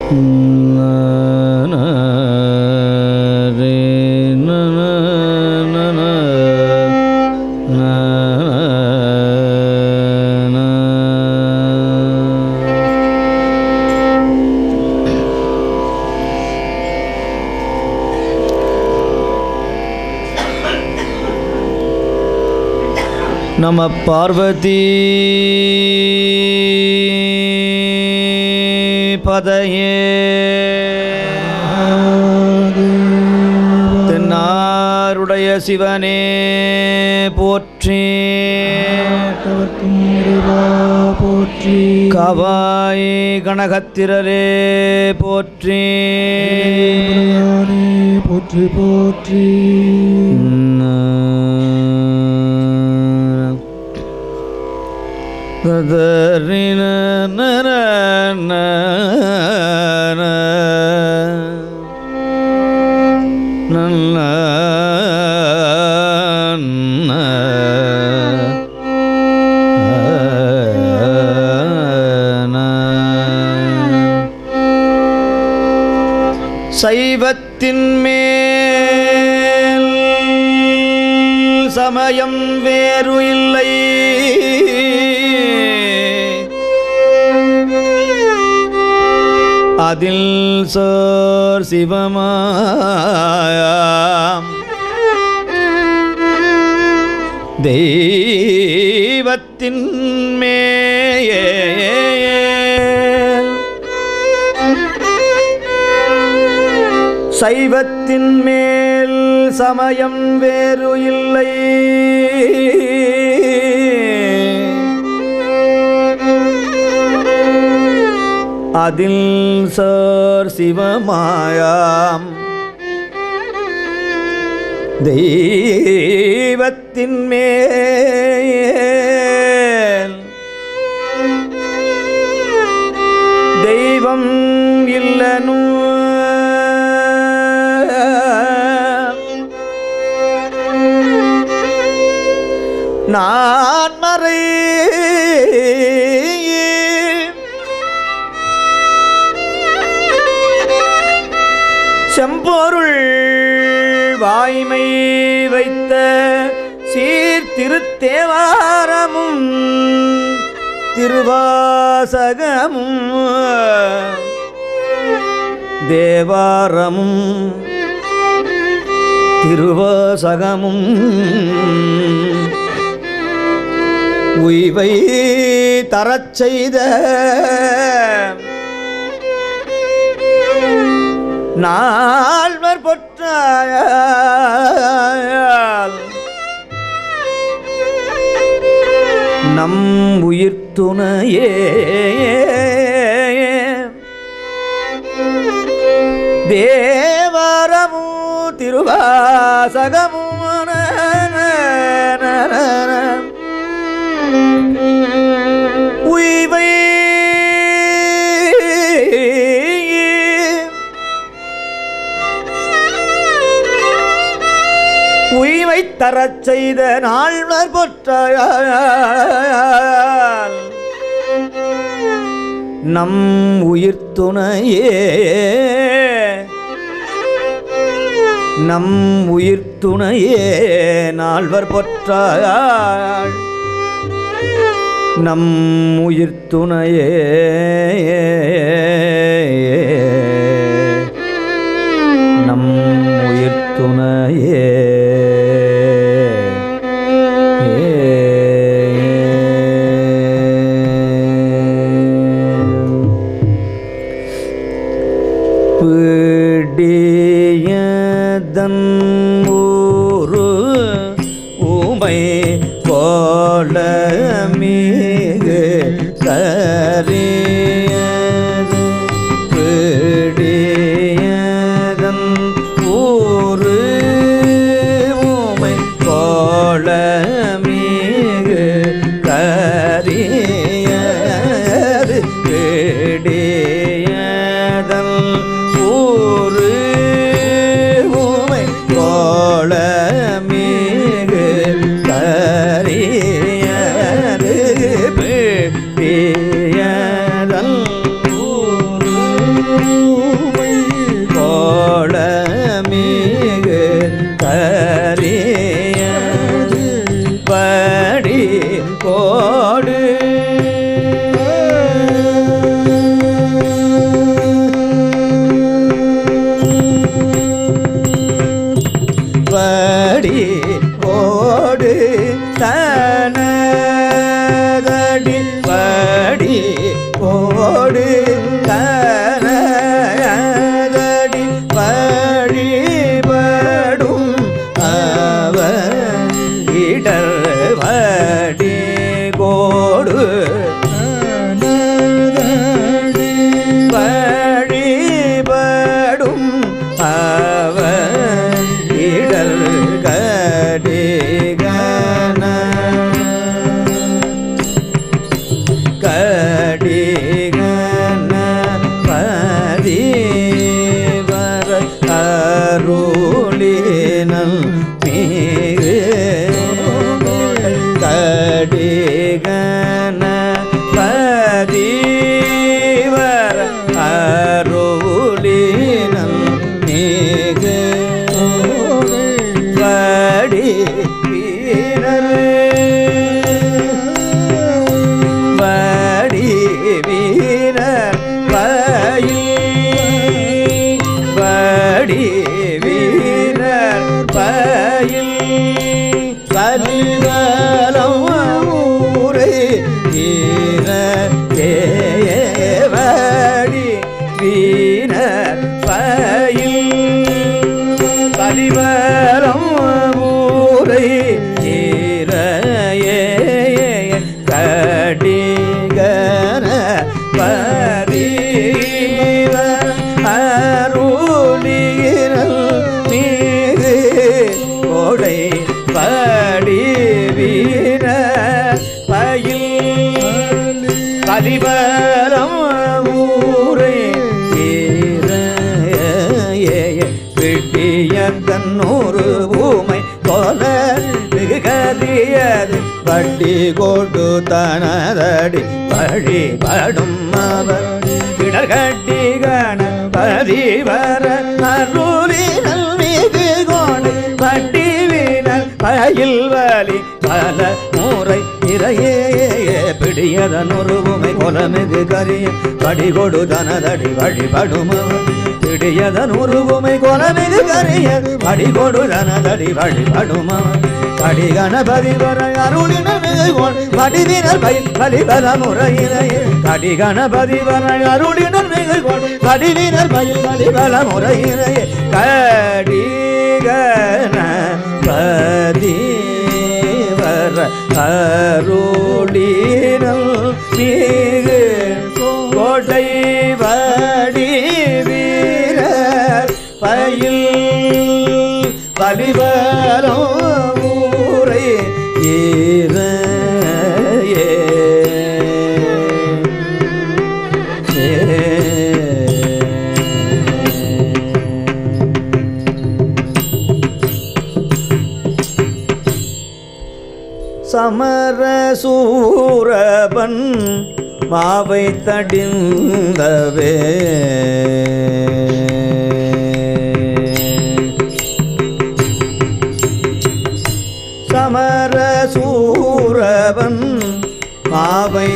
நம பார்வதி பதையே தென்னாருடைய சிவனே போற்றி போற்றி கவாய் கனகத்திரரே போற்றி போற்றி போற்றி ததறின நர நல்ல சைவத்தின் மேல் சமயம் வேறு இல்லை அதில் சோர் சிவமாயாம் தெய்வத்தின் மேல் சைவத்தின் மேல் சமயம் வேறு இல்லை அதில் சார் சிவமாயாம் தெய்வத்தின் மேல் தெய்வம் இல்லனு நான் மறை செம்பொருள் வாய்மை வைத்த சீர்திருத்தேவாரமும் திருவாசகமும் தேவாரமும் திருவாசகமும் உய்வை தரச் செய்த நால்வர் பொற்றாயால் நம் உயிர் துணையே தேவாரமு திருவாசகமு உய்வை உய்வை தரச் செய்த நாள்வர் பொற்றாயால் நம் உயிர் துணையே நம் உயிர் துணையே நால்வர் பொற்றாயாள் நம் உயிர் துணையே நம் உயிர் துணையே பிடியதன் ஊரு உமை போல மிகு கரியது பிடியதன் ஊரு உமை போல மிகு கரியது பிடியதன் ஊரு உமை போல மிகு கரியது கலிவரம் ஊரை ஈரையே கடிகர பரிவ அருளிரல் மீது கொடை படிவீர பயில் கலிவரம் ஊரே கிட்டியந்தன் நூறு பூமை போல மிகு கதியது வட்டி கொடு தனதடி வழிபடும் அவர் இடர் கட்டி கண பரிவர அருளினல் மிகு கோடு வட்டி வீணல் பயில் வலி பல முறை இறையே பிடியதன் உருவுமை கொலமிகு கரிய கடிகொடு தனதடி வழிபடும் அவர் பிடியதன் உருவுமை கொலமிகு கரிய கடிகொடு தனதடி வழிபடும் அவர் கடி கணபதி வர அருளின மிகு வடிவினர் பயில் வழிபல முறையினையே கடி கணபதி வர அருளினர் மிகு வடிவினர் பயில் வழிபல முறையினையே கடி கணபதி வர அருளினல் மிகு கோட்டை வடி வீரர் பயில் பலிவரம் ஊரை ஈரையே. சமரசூரபன் மாவை தடிந்தவே சமரசூரவன் மாவை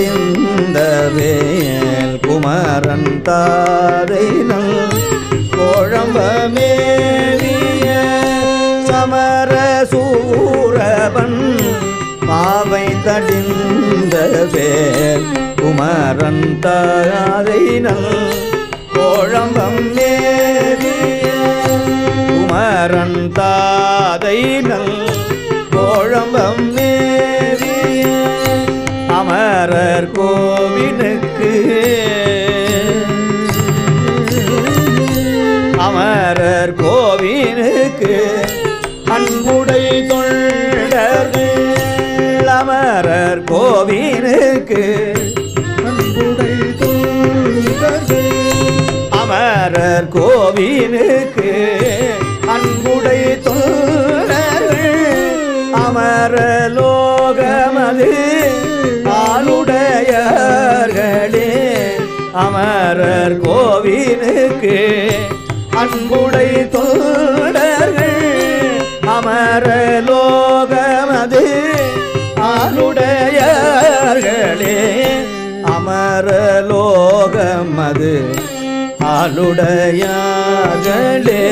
தடிந்தவேல் குமரன் தாதைனல் கோழம்பமேவிய சமரசூரவன் மாவை தடிந்தவேல் குமரன் தாதைனல் கோழம்பம் மேவிய குமரன் தாதை நல் கோழம்பம் மேவிய அமரர் கோவிலுக்கு அமரர் கோவிலுக்கு அன்புடை தொண்டர்கள் அமரர் கோவிலுக்கு அன்புடை தோழர்கள் அமரர் கோவிலுக்கு அன்புடை தொண்டர்கள் அமர லோகமது ஆளுடையர்களே அமரர் கோவிலுக்கு அன்புடை தொண்டர்கள் அமர லோகமது ஆளுடையர்களே அமர லோகமது ஆளுடையார்களே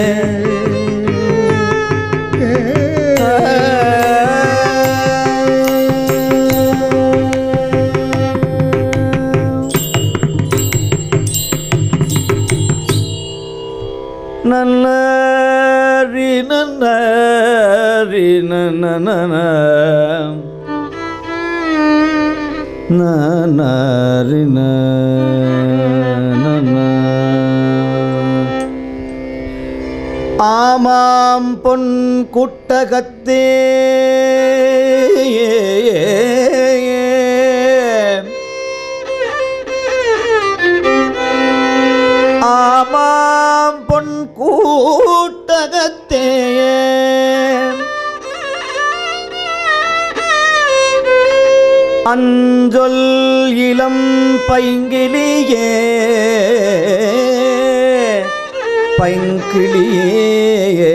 நன்னரி நன்னரி நன்னன நன்னரி நன்னன ஆமாம் பொன் குட்டகத்தே ஆமாம் பொன் கூட்டகத்தே அஞ்சொல் இளம் பைங்கிலியே பைங்கிளியே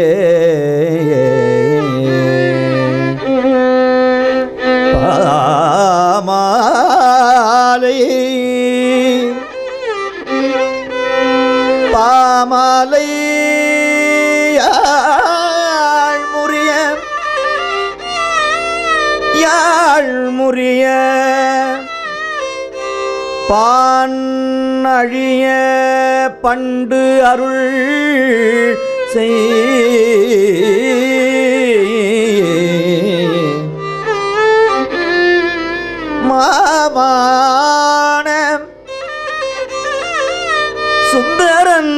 பாமாலை பாமாலை முறிய யாழ் முறிய பான் அழிய பண்டு அருள் செய் மாமான சுந்தரன்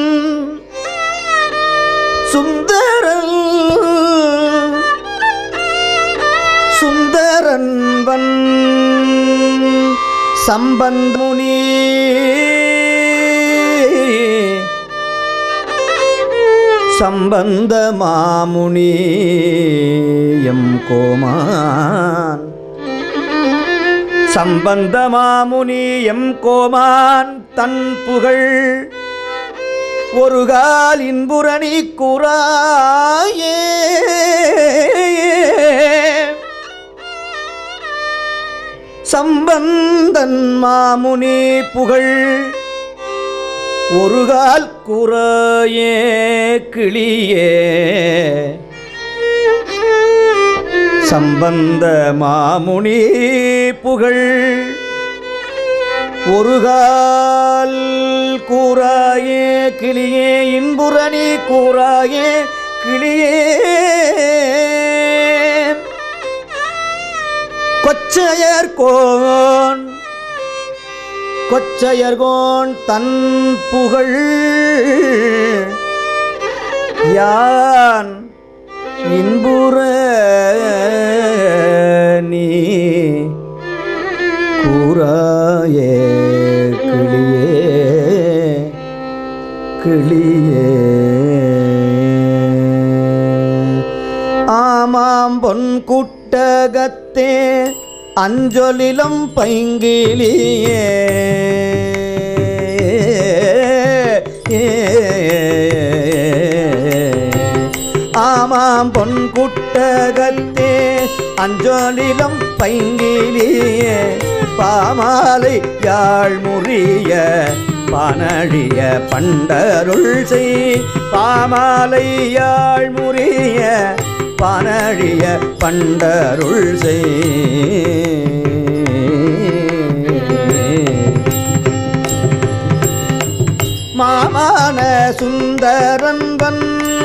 சுந்தரன் சுந்தரன்வன் சம்பந்தமுனி சம்பந்த மாமுனி எம் கோமான் சம்பந்த மாமுனி எம் கோமான் தன் புகழ் ஒரு கால் இன்புரணி குறாயே சம்பந்தன் மாமுனி புகழ் ஒரு கால் குறையே கிளியே சம்பந்த மாமுனி புகழ் ஒரு கால் கூறாயே கிளியே இன்புரணி கூறாயே கிளியே கொச்சையர்கோன் கொச்சையர்கோன் தன் புகழ் யான் இன்புற நீ கூறாயே கிளியே கிளியே ஆமாம் பொன் குட்டகத்தே அஞ்சொலிலும் பைங்கிலியே ஆமாம் பொன் குட்டகத்தே அஞ்சொலிலும் பைங்கிலியே பாமாலை யாழ் முறிய பானழிய பண்டருள் செய் பாமாலை யாழ் முறிய பானழிய பண்டருள் செய் மாமான சுந்தரன்பன்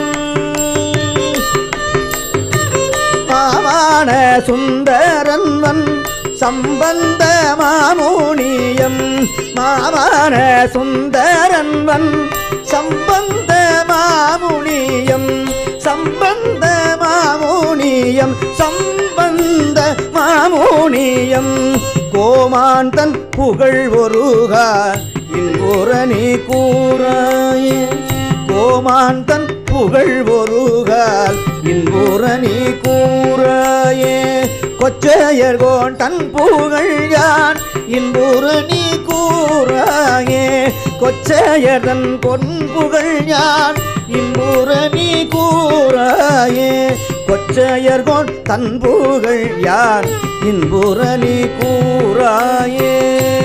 மாமான சுந்தரன்வன் சம்பந்த மாமுனியம் மாமான சுந்தரன்வன் சம்பந்த மாமுனியம் சம்பந்த மாமுனியம் சம்பந்த மாமுனியம் கோமாந்தன் புகழ் ஒருகார் இன்புரணி கூறாயே கோமாந்தன் புகழ் ஒருகால் இன்புரணி கூறாயே கொச்சையர்கோன் தன் புகழ் யான் இன்புரணி கூறாயே கொச்சையர்தன் பொன் புகழ் யான் இன்புரணி கூறாயே கொச்சையர்கோன் தன் புகழ் யான் இன்புரணி கூறாயே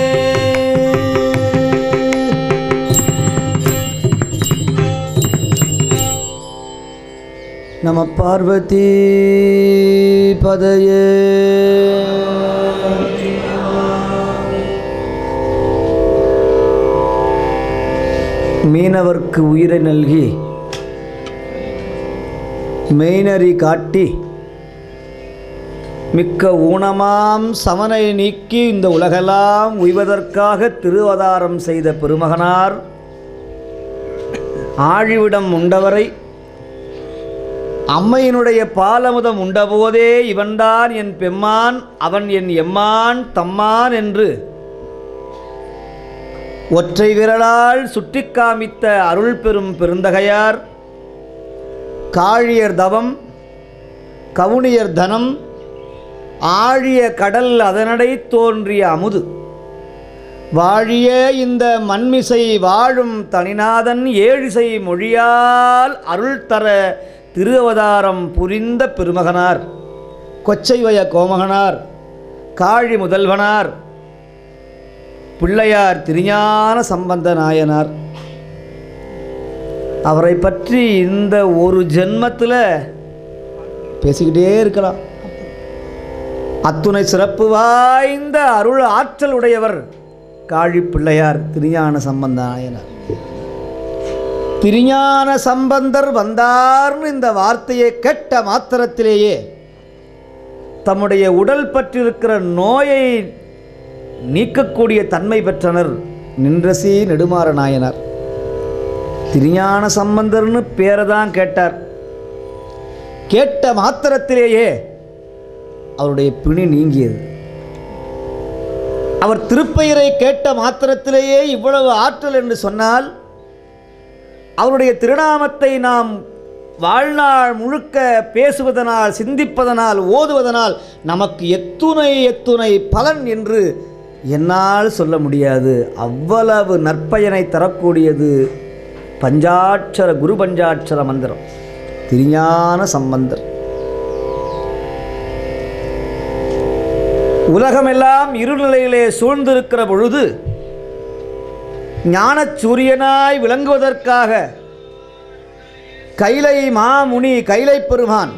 நம பார்வதி பதையே மீனவர்க்கு உயிரை நல்கி மெய்நறி காட்டி மிக்க ஊனமாம் சமனை நீக்கி இந்த உலகெல்லாம் உய்வதற்காக திருவதாரம் செய்த பெருமகனார் ஆழிவிடம் உண்டவரை அம்மையினுடைய பாலமுதம் உண்டபோதே இவன்தான் என் பெம்மான் அவன் என் எம்மான் தம்மான் என்று ஒற்றை விரலால் சுட்டி காமித்த அருள் பெரும் பெருந்தகையார் காழியர் தவம் கவுனியர் தனம் ஆழிய கடல் அதனடை தோன்றிய அமுது வாழிய இந்த மண்மிசை வாழும் தனிநாதன் ஏழிசை மொழியால் அருள் தர திரு அவதாரம் புரிந்த பெருமகனார் கொச்சைவய கோமகனார் காழி முதல்வனார் பிள்ளையார் திருஞான சம்பந்த நாயனார் அவரை பற்றி இந்த ஒரு ஜென்மத்தில் பேசிக்கிட்டே இருக்கலாம் அத்துணை சிறப்பு வாய்ந்த அருள் ஆற்றல் உடையவர் காழி பிள்ளையார் திருஞான சம்பந்த நாயனார் திருஞான சம்பந்தர் வந்தார்னு இந்த வார்த்தையை கேட்ட மாத்திரத்திலேயே தம்முடைய உடல் பற்றிருக்கிற நோயை நீக்கக்கூடிய தன்மை பெற்றனர் நின்றசி நெடுமாற நாயனார் திருஞான சம்பந்தர்னு பேரை தான் கேட்டார் கேட்ட மாத்திரத்திலேயே அவருடைய பிணி நீங்கியது அவர் திருப்பெயரை கேட்ட மாத்திரத்திலேயே இவ்வளவு ஆற்றல் என்று சொன்னால் அவருடைய திருநாமத்தை நாம் வாழ்நாள் முழுக்க பேசுவதனால் சிந்திப்பதனால் ஓதுவதனால் நமக்கு எத்துணை எத்துணை பலன் என்று என்னால் சொல்ல முடியாது அவ்வளவு நற்பயனை தரக்கூடியது பஞ்சாட்சர குரு பஞ்சாட்சர மந்திரம் திருஞான சம்பந்தர் உலகமெல்லாம் இருநிலையிலே சூழ்ந்திருக்கிற பொழுது ஞானச் சூரியனாய் விளங்குவதற்காக கைலை மாமுனி கைலை பெருமான்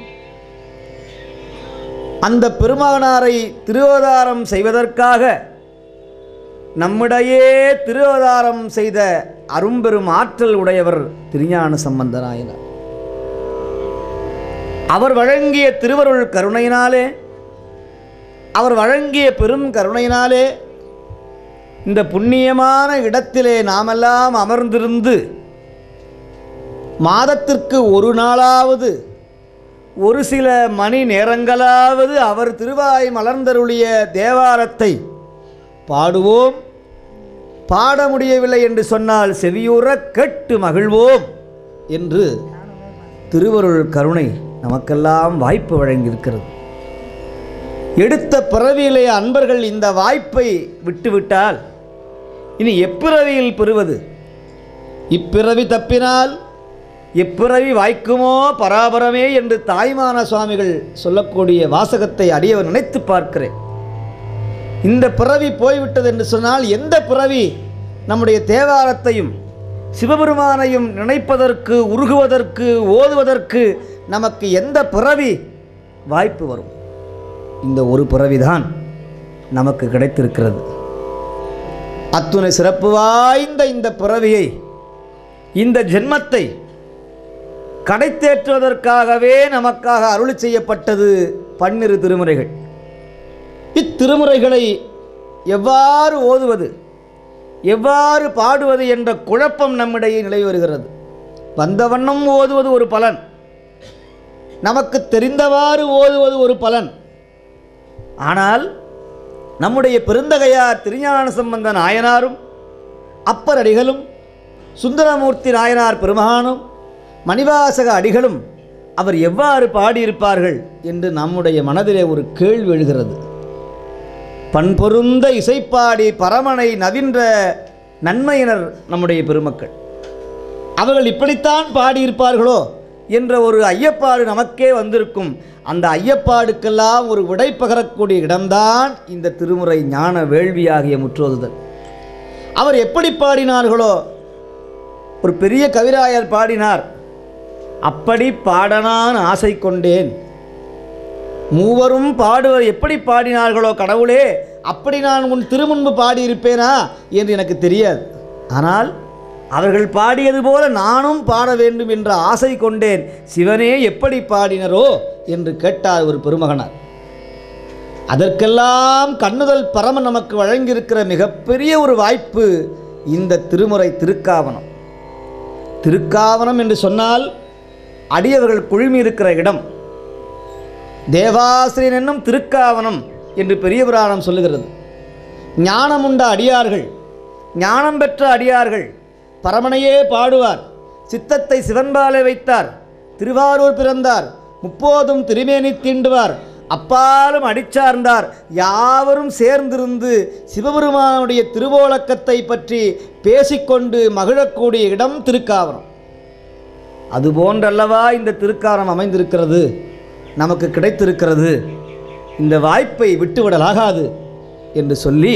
அந்த பெருமானாரை திருவதாரம் செய்வதற்காக நம்மிடையே திருவதாரம் செய்த அரும்பெரும் ஆற்றல் உடையவர் திருஞான சம்பந்தராயினார் அவர் வழங்கிய திருவருள் கருணையினாலே அவர் வழங்கிய பெரும் கருணையினாலே இந்த புண்ணியமான இடத்திலே நாமெல்லாம் அமர்ந்திருந்து மாதத்திற்கு ஒரு நாளாவது ஒரு சில மணி நேரங்களாவது அவர் திருவாய் மலர்ந்தருளிய தேவாரத்தை பாடுவோம் பாட முடியவில்லை என்று சொன்னால் செவியுற கேட்டு மகிழ்வோம் என்று திருவருள் கருணை நமக்கெல்லாம் வாய்ப்பு வழங்கியிருக்கிறது எடுத்த பிறவியிலே அன்பர்கள் இந்த வாய்ப்பை விட்டுவிட்டால் இனி எப்பிறவியில் பெறுவது இப்பிறவி தப்பினால் இப்பிறவி வாய்க்குமோ பராபரமே என்று தாய்மான சுவாமிகள் சொல்லக்கூடிய வாசகத்தை அடியவர் நினைத்து பார்க்கிறேன் இந்த பிறவி போய்விட்டது என்று சொன்னால் எந்த பிறவி நம்முடைய தேவாரத்தையும் சிவபெருமானையும் நினைப்பதற்கு உருகுவதற்கு ஓதுவதற்கு நமக்கு எந்த பிறவி வாய்ப்பு வரும் இந்த ஒரு பிறவிதான் நமக்கு கிடைத்திருக்கிறது அத்துணை சிறப்பு வாய்ந்த இந்த பிறவியை இந்த ஜென்மத்தை கடைத்தேற்றுவதற்காகவே நமக்காக அருளி செய்யப்பட்டது பன்னிரு திருமுறைகள் இத்திருமுறைகளை எவ்வாறு ஓதுவது எவ்வாறு பாடுவது என்ற குழப்பம் நம்மிடையே நிலை வருகிறது வந்த வண்ணம் ஓதுவது ஒரு பலன் நமக்கு தெரிந்தவாறு ஓதுவது ஒரு பலன் ஆனால் நம்முடைய பெருந்தகையார் திருஞான சம்பந்த நாயனாரும் அப்பர் அடிகளும் சுந்தரமூர்த்தி நாயனார் பெருமகானும் மணிவாசக அடிகளும் அவர் எவ்வாறு பாடியிருப்பார்கள் என்று நம்முடைய மனதிலே ஒரு கேள்வி எழுகிறது பண்பொருந்த இசைப்பாடி பரமனை நவின்ற நன்மையினர் நம்முடைய பெருமக்கள் அவர்கள் இப்படித்தான் பாடியிருப்பார்களோ என்ற ஒரு ஐயப்பாடு நமக்கே வந்திருக்கும் அந்த ஐயப்பாடுக்கெல்லாம் ஒரு விடை பகரக்கூடிய இடம்தான் இந்த திருமுறை ஞான வேள்வியாகிய முற்றோதுதல் அவர் எப்படி பாடினார்களோ ஒரு பெரிய கவிராயர் பாடினார் அப்படி பாடனான் ஆசை கொண்டேன் மூவரும் பாடுவர் எப்படி பாடினார்களோ கடவுளே அப்படி நான் உன் திருமுன்பு பாடியிருப்பேனா என்று எனக்கு தெரியாது ஆனால் அவர்கள் பாடியது போல நானும் பாட வேண்டும் என்ற ஆசை கொண்டேன் சிவனே எப்படி பாடினரோ என்று கேட்டார் ஒரு பெருமகனார் அதற்கெல்லாம் கண்ணுதல் பரம நமக்கு வழங்கியிருக்கிற மிகப்பெரிய ஒரு வாய்ப்பு இந்த திருமுறை திருக்காவனம் திருக்காவனம் என்று சொன்னால் அடியவர்கள் குழுமி இருக்கிற இடம் தேவாசிரியன் என்னும் திருக்காவனம் என்று பெரிய புராணம் சொல்லுகிறது ஞானம் உண்ட அடியார்கள் ஞானம் பெற்ற அடியார்கள் பரமனையே பாடுவார் சித்தத்தை சிவன்பாலே வைத்தார் திருவாரூர் பிறந்தார் முப்போதும் திருமேனி தீண்டுவார் அப்பாலும் அடிச்சார்ந்தார் யாவரும் சேர்ந்திருந்து சிவபெருமானுடைய திருவோலக்கத்தை பற்றி பேசிக்கொண்டு மகிழக்கூடிய இடம் திருக்காவனம் அதுபோன்றல்லவா இந்த திருக்காரம் அமைந்திருக்கிறது நமக்கு கிடைத்திருக்கிறது இந்த வாய்ப்பை விட்டுவிடலாகாது என்று சொல்லி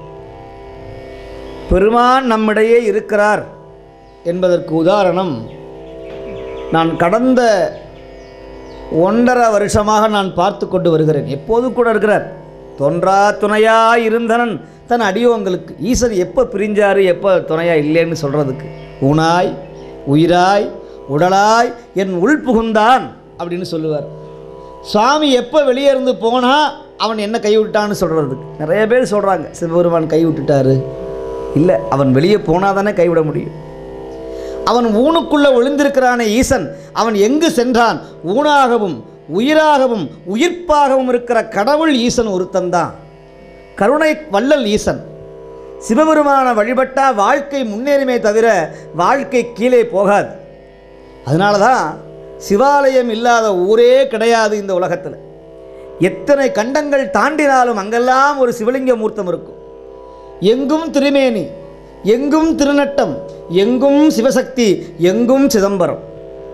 பெருமான் நம்மிடையே இருக்கிறார் என்பதற்கு உதாரணம் நான் கடந்த ஒன்றரை வருஷமாக நான் பார்த்து கொண்டு வருகிறேன் எப்போது கூட இருக்கிறார் தொன்றா துணையாய் இருந்தனன் தன் அடியோங்களுக்கு ஈசன் எப்போ பிரிஞ்சாரு எப்போ துணையா இல்லைன்னு சொல்கிறதுக்கு ஊனாய் உயிராய் உடலாய் என் உள் புகுந்தான் அப்படின்னு சொல்லுவார் சுவாமி எப்போ வெளியே இருந்து போனால் அவன் என்ன கைவிட்டான்னு சொல்கிறது நிறைய பேர் சொல்கிறாங்க சிவபெருமான் கை விட்டுட்டாரு இல்லை அவன் வெளியே போனால் தானே கைவிட முடியும் அவன் ஊனுக்குள்ளே ஒளிந்திருக்கிறானே ஈசன் அவன் எங்கு சென்றான் ஊனாகவும் உயிராகவும் உயிர்ப்பாகவும் இருக்கிற கடவுள் ஈசன் ஒருத்தன்தான் கருணை வள்ளல் ஈசன் சிவபெருமான வழிபட்டா வாழ்க்கை முன்னேறுமே தவிர வாழ்க்கை கீழே போகாது அதனால தான் சிவாலயம் இல்லாத ஊரே கிடையாது இந்த உலகத்தில் எத்தனை கண்டங்கள் தாண்டினாலும் அங்கெல்லாம் ஒரு சிவலிங்க மூர்த்தம் இருக்கும் எங்கும் திருமேனி எங்கும் திருநட்டம் எங்கும் சிவசக்தி எங்கும் சிதம்பரம்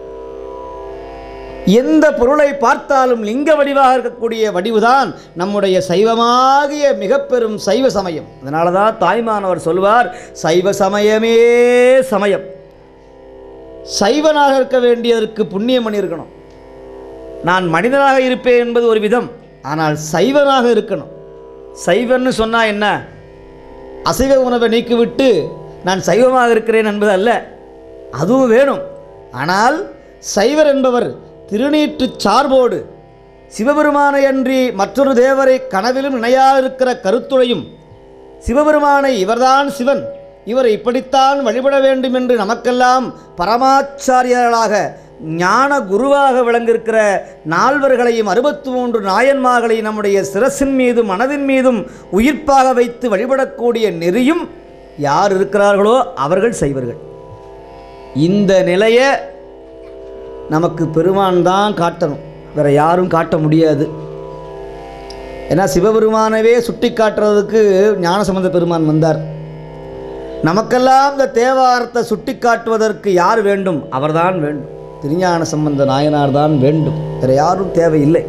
எந்த பொருளை பார்த்தாலும் லிங்க வடிவாக இருக்கக்கூடிய வடிவுதான் நம்முடைய சைவமாகிய மிக பெரும் சைவ சமயம் அதனால தான் தாய்மானவர் சொல்வார் சைவ சமயமே சமயம் சைவனாக இருக்க வேண்டியதற்கு புண்ணியம் பண்ணியிருக்கணும் நான் மனிதனாக இருப்பேன் என்பது ஒரு விதம் ஆனால் சைவனாக இருக்கணும் சைவன்னு சொன்னால் என்ன அசைவ உணவை நீக்கிவிட்டு நான் சைவமாக இருக்கிறேன் என்பது அல்ல அதுவும் வேணும் ஆனால் சைவர் என்பவர் திருநீற்று சார்போடு சிவபெருமானை அன்றி மற்றொரு தேவரை கனவிலும் நினையாதிருக்கிற கருத்துடையும் சிவபெருமானை இவர்தான் சிவன் இவரை இப்படித்தான் வழிபட வேண்டும் என்று நமக்கெல்லாம் பரமாச்சாரியர்களாக ஞான குருவாக விளங்கியிருக்கிற நால்வர்களையும் அறுபத்தி மூன்று நாயன்மார்களையும் நம்முடைய சிரசின் மீதும் மனதின் மீதும் உயிர்ப்பாக வைத்து வழிபடக்கூடிய நெறியும் யார் இருக்கிறார்களோ அவர்கள் செய்வர்கள் இந்த நிலையை நமக்கு பெருமான் தான் காட்டணும் வேற யாரும் காட்ட முடியாது ஏன்னா சிவபெருமானவே சுட்டி காட்டுறதுக்கு ஞானசம்பந்த பெருமான் வந்தார் நமக்கெல்லாம் இந்த தேவாரத்தை சுட்டி காட்டுவதற்கு யார் வேண்டும் அவர்தான் வேண்டும் திருஞான சம்பந்த நாயனார் தான் வேண்டும் வேற யாரும் தேவையில்லை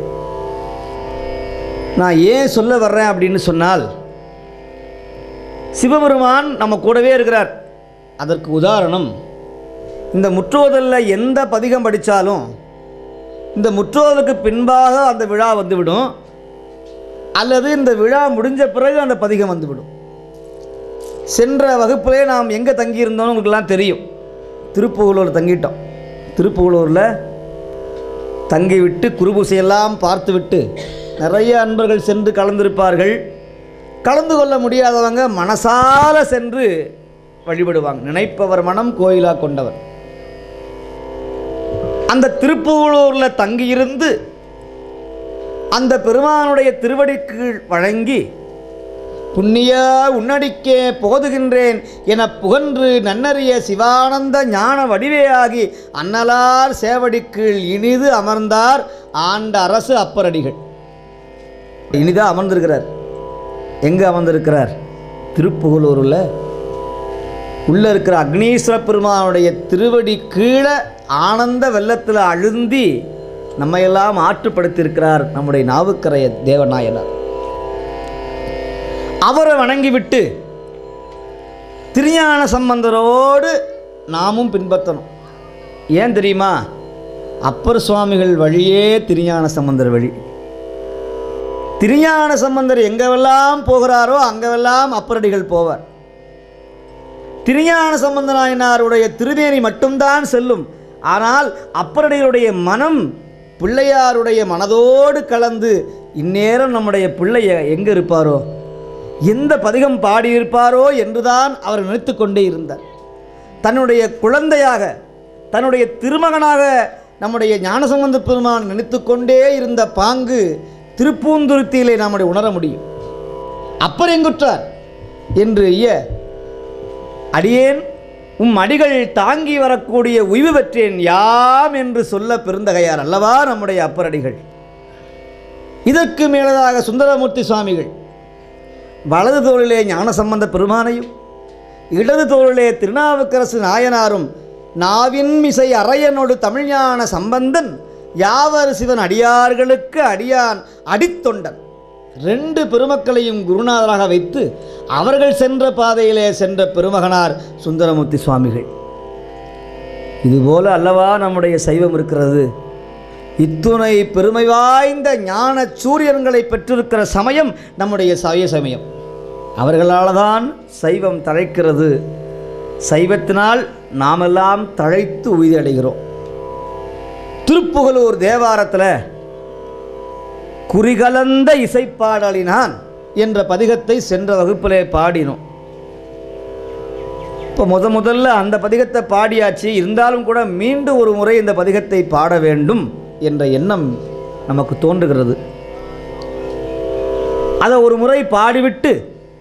நான் ஏன் சொல்ல வர்றேன் அப்படின்னு சொன்னால் சிவபெருமான் நம்ம கூடவே இருக்கிறார் அதற்கு உதாரணம் இந்த முற்றோதலில் எந்த பதிகம் படித்தாலும் இந்த முற்றோதலுக்கு பின்பாக அந்த விழா வந்துவிடும் அல்லது இந்த விழா முடிஞ்ச பிறகு அந்த பதிகம் வந்துவிடும் சென்ற வகுப்பிலே நாம் எங்கே தங்கியிருந்தோம்னு உங்களுக்குலாம் தெரியும் திருப்புகலூர் தங்கிட்டோம் திருப்புகலூரில் தங்கிவிட்டு குருபூசையெல்லாம் பார்த்துவிட்டு நிறைய அன்பர்கள் சென்று கலந்திருப்பார்கள் கலந்து கொள்ள முடியாதவங்க மனசால சென்று வழிபடுவாங்க நினைப்பவர் மனம் கோயிலா கொண்டவர் அந்த திருப்புகலூரில் தங்கியிருந்து அந்த பெருமானுடைய திருவடி கீழ் வழங்கி புண்ணியா உன்னடிக்கே போதுகின்றேன் என புகன்று நன்னறிய சிவானந்த ஞான வடிவேயாகி அன்னலார் சேவடி கீழ் இனிது அமர்ந்தார் ஆண்ட அரசு அப்பரடிகள் இனிதா அமர்ந்திருக்கிறார் எங்கே அமர்ந்திருக்கிறார் திருப்புகலூரில் உள்ளே இருக்கிற அக்னீஸ்வர பெருமானுடைய திருவடி கீழே ஆனந்த வெள்ளத்தில் அழுந்தி நம்மையெல்லாம் ஆற்றுப்படுத்தியிருக்கிறார் நம்முடைய நாவுக்கரைய தேவநாயனார் அவரை வணங்கிவிட்டு திருஞான சம்பந்தரோடு நாமும் பின்பற்றணும் ஏன் தெரியுமா அப்பர் சுவாமிகள் வழியே திருஞான சம்பந்தர் வழி திருஞான சம்பந்தர் எங்கெல்லாம் போகிறாரோ அங்கெல்லாம் அப்பரடிகள் போவார் திருஞான சம்பந்த நாயனாருடைய திருவேணி மட்டும்தான் செல்லும் ஆனால் அப்பரடிகளுடைய மனம் பிள்ளையாருடைய மனதோடு கலந்து இந்நேரம் நம்முடைய பிள்ளைய எங்கே இருப்பாரோ எந்த பதிகம் பாடியிருப்பாரோ என்றுதான் அவர் நினைத்து கொண்டே இருந்தார் தன்னுடைய குழந்தையாக தன்னுடைய திருமகனாக நம்முடைய ஞானசம்பந்த பெருமான் நினைத்து கொண்டே இருந்த பாங்கு திருப்பூந்துருத்தியிலே நம்முடைய உணர முடியும் அப்பர் எங்குற்றார் என்று ஐய அடியேன் உம் அடிகள் தாங்கி வரக்கூடிய உய்வு பெற்றேன் யாம் என்று சொல்ல பெருந்தகையார் அல்லவா நம்முடைய அப்பரடிகள் இதற்கு மேலதாக சுந்தரமூர்த்தி சுவாமிகள் வலது தோளிலே ஞானசம்பந்த பெருமானையும் இடது தோளிலே திருநாவுக்கரசு நாயனாரும் நாவின் மிசை அரையனோடு தமிழ்ஞான சம்பந்தன் யாவர் சிவன் அடியார்களுக்கு அடியான் அடித்தொண்டன் ரெண்டு பெருமக்களையும் குருநாதராக வைத்து அவர்கள் சென்ற பாதையிலே சென்ற பெருமகனார் சுந்தரமூர்த்தி சுவாமிகள் இதுபோல அல்லவா நம்முடைய சைவம் இருக்கிறது இத்துணை பெருமை வாய்ந்த ஞான சூரியன்களை பெற்றிருக்கிற சமயம் நம்முடைய சைவ சமயம் அவர்களால் தான் சைவம் தழைக்கிறது சைவத்தினால் நாமெல்லாம் தழைத்து உய்தி அடைகிறோம் திருப்புகலூர் தேவாரத்தில் குறிகலந்த இசைப்பாடலினான் என்ற பதிகத்தை சென்ற வகுப்பிலே பாடினோம் இப்போ முத முதல்ல அந்த பதிகத்தை பாடியாச்சு இருந்தாலும் கூட மீண்டும் ஒரு முறை இந்த பதிகத்தை பாட வேண்டும் என்ற எண்ணம் நமக்கு தோன்றுகிறது அதை ஒரு முறை பாடிவிட்டு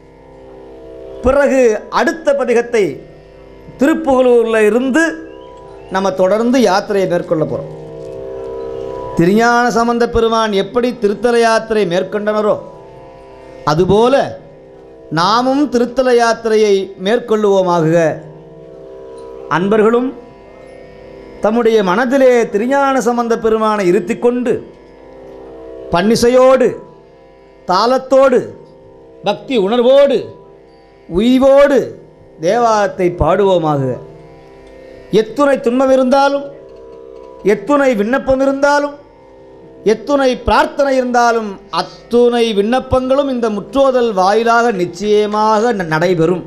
பிறகு அடுத்த பதிகத்தை திருப்புகலூரில் இருந்து நம்ம தொடர்ந்து யாத்திரையை மேற்கொள்ள போகிறோம் திருஞான சம்பந்த பெருமான் எப்படி திருத்தல யாத்திரை மேற்கொண்டனரோ அதுபோல நாமும் திருத்தல யாத்திரையை மேற்கொள்ளுவோமாக அன்பர்களும் தம்முடைய மனதிலே திருஞான சம்பந்த பெருமானை இருத்திக் கொண்டு பன்னிசையோடு தாளத்தோடு பக்தி உணர்வோடு உய்வோடு தேவாரத்தை பாடுவோமாக எத்துணை துன்பம் இருந்தாலும் எத்துணை விண்ணப்பம் இருந்தாலும் எத்துணை பிரார்த்தனை இருந்தாலும் அத்துணை விண்ணப்பங்களும் இந்த முற்றோதல் வாயிலாக நிச்சயமாக ந- நடைபெறும்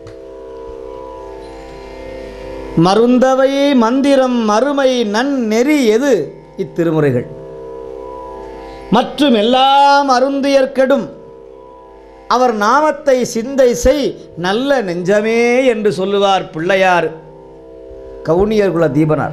மருந்தவை மந்திரம் மறுமை நன்னெறி எது இத்திருமுறைகள் மற்றும் எல்லாம் அருந்தியற்கெடும் அவர் நாமத்தை சிந்தை செய் நல்ல நெஞ்சமே என்று சொல்லுவார் பிள்ளையார் கவுனியர் குல தீபனார்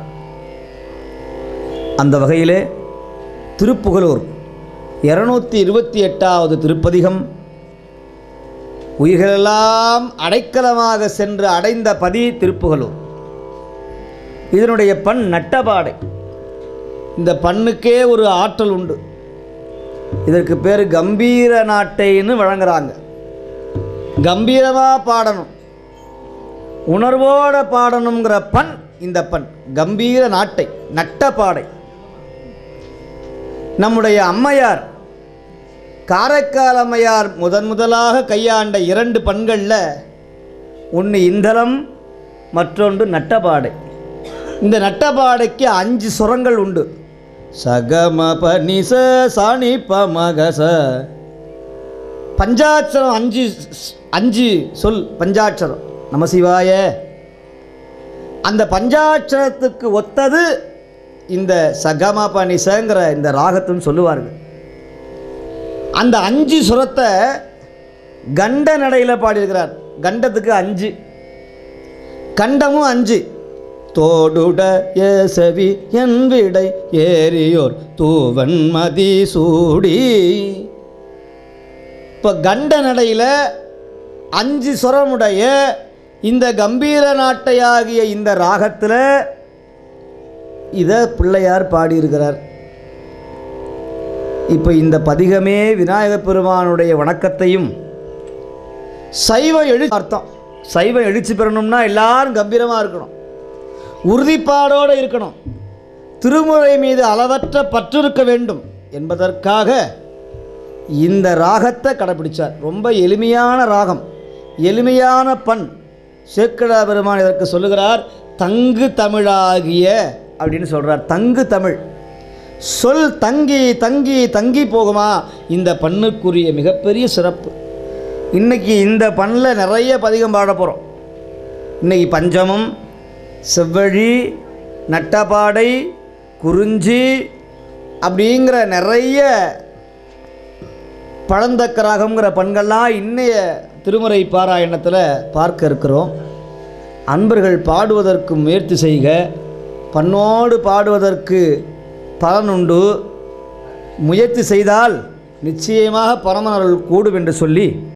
அந்த வகையிலே திருப்புகலூர் இருநூத்தி இருபத்தி எட்டாவது திருப்பதிகம் உயிர்களெல்லாம் அடைக்கலமாக சென்று அடைந்த பதி திருப்புகலூர் இதனுடைய பண் நட்டபாடை இந்த பண்ணுக்கே ஒரு ஆற்றல் உண்டு இதற்கு பேர் கம்பீர நாட்டைன்னு வழங்குறாங்க கம்பீரமாக பாடணும் உணர்வோட பாடணுங்கிற பண் இந்த பண் கம்பீர நாட்டை நட்டப்பாடை நம்முடைய அம்மையார் காரைக்கால் அம்மையார் முதன் முதலாக கையாண்ட இரண்டு பண்களில் ஒன்று இந்தளம் மற்றொன்று நட்டபாடை இந்த நட்டபாடைக்கு அஞ்சு சுரங்கள் உண்டு சகம பனிச சாணி பமகச பஞ்சாட்சரம் அஞ்சு அஞ்சு சொல் பஞ்சாட்சரம் நமசிவாய அந்த பஞ்சாட்சரத்துக்கு ஒத்தது இந்த சகம பனிசங்கிற இந்த ராகத்துன்னு சொல்லுவார்கள் அந்த அஞ்சு சுரத்தை கண்ட நடையில் பாடியிருக்கிறார் கண்டத்துக்கு அஞ்சு கண்டமும் அஞ்சு தோடுடைய செவி என் விடை ஏறியோர் தூவன் மதி சூடி இப்போ கண்ட நடையில் அஞ்சு சுரமுடைய இந்த கம்பீர நாட்டையாகிய இந்த ராகத்தில் இதை பிள்ளையார் பாடியிருக்கிறார் இப்போ இந்த பதிகமே விநாயகப் பெருமானுடைய வணக்கத்தையும் சைவ எழு அர்த்தம் சைவ எழுச்சி பெறணும்னா எல்லாரும் கம்பீரமாக இருக்கணும் உறுதிப்பாடோடு இருக்கணும் திருமுறை மீது அளவற்ற பற்று இருக்க வேண்டும் என்பதற்காக இந்த ராகத்தை கடைப்பிடிச்சார் ரொம்ப எளிமையான ராகம் எளிமையான பண் சேக்கடா பெருமான் இதற்கு சொல்லுகிறார் தங்கு தமிழாகிய அப்படின்னு சொல்கிறார் தங்கு தமிழ் சொல் தங்கி தங்கி தங்கி போகுமா இந்த பண்ணுக்குரிய மிகப்பெரிய சிறப்பு இன்னைக்கு இந்த பண்ணில் நிறைய பதிகம் பாட போகிறோம் இன்னைக்கு பஞ்சமம் செவ்வழி நட்டபாடை குறிஞ்சி அப்படிங்கிற நிறைய பழந்தக்கராகங்கிற பண்கள்லாம் இன்னைய திருமுறை பாராயணத்தில் பார்க்க இருக்கிறோம் அன்பர்கள் பாடுவதற்கு முயற்சி செய்க பண்ணோடு பாடுவதற்கு பலனுண்டு முயற்சி செய்தால் நிச்சயமாக பரமனருள் கூடும் என்று சொல்லி